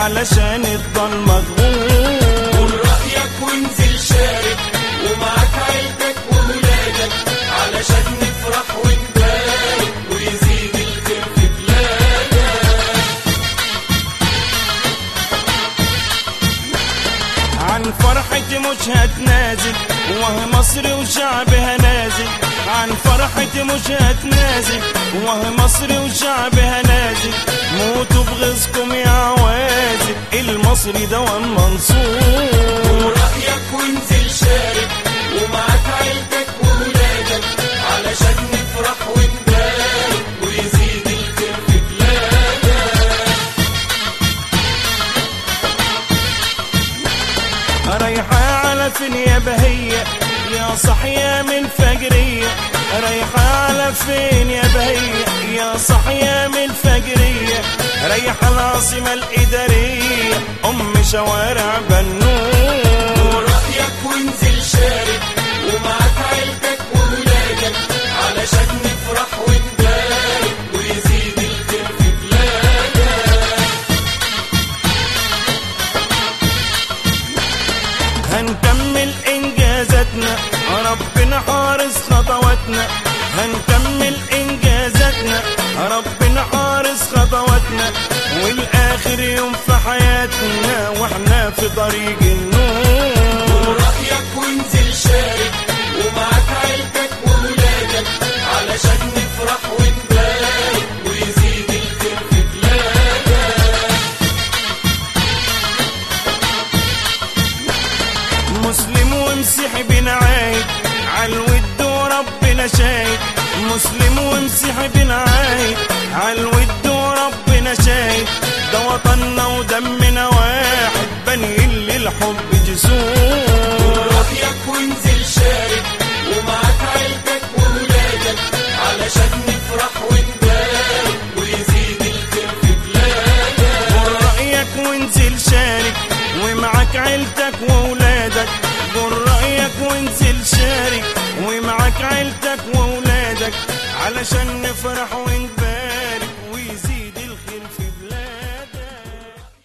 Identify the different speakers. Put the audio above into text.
Speaker 1: علشان الضل مضغوط
Speaker 2: قول رأيك وانزل شارك ومعاك عيلتك وولادك علشان نفرح ونبارك ويزيد الخير في بلادك
Speaker 1: عن فرحتي مش هتنازل وه مصر وشعبها نازل عن فرحتي مش هتنازل وه مصر وشعبها نازل موتوا بغيظكم يا عوازل المصري دوام منصور
Speaker 2: قول رأيك وانزل شارك ومعاك عيلتك وولادك علشان نفرح ونبارك ويزيد الخير في بلادك
Speaker 1: رايحة على فين يا بهية يا صحية من فجرية رايحة على فين يا بهية يا صحية من فجرية رايحة العاصمة الإدارية أم شوارع بنور
Speaker 2: رأيك وانزل شارك ومعاك عيلتك وولادك علشان نفرح ونبارك ويزيد الخير في بلادك
Speaker 1: هنكمل إنجازاتنا ربنا حارس خطواتنا هنكمل إنجازاتنا ربنا حارس خطواتنا والآخر يوم في حياتنا وإحنا في طريق النور
Speaker 2: رأيك وانزل شارك ومعاك عيلتك وولادك علشان نفرح ونبارك ويزيد الخير في بلادك
Speaker 1: مسلم ومسيحي بنعايد عالود وربنا شايد مسلم ومسيحي بنعايد عالود وربنا شايد ده وطننا ودمنا واحد بني اللي الحب جسور
Speaker 2: رأيك وانزل شارك ومعاك عيلتك وولادك علشان نفرح ونبارك ويزيد الخير في بلادك
Speaker 1: قول رأيك وانزل شارك ومعك عيلتك وولادك قول رأيك وانزل شارك ومعك عيلتك وولادك علشان نفرح ونجي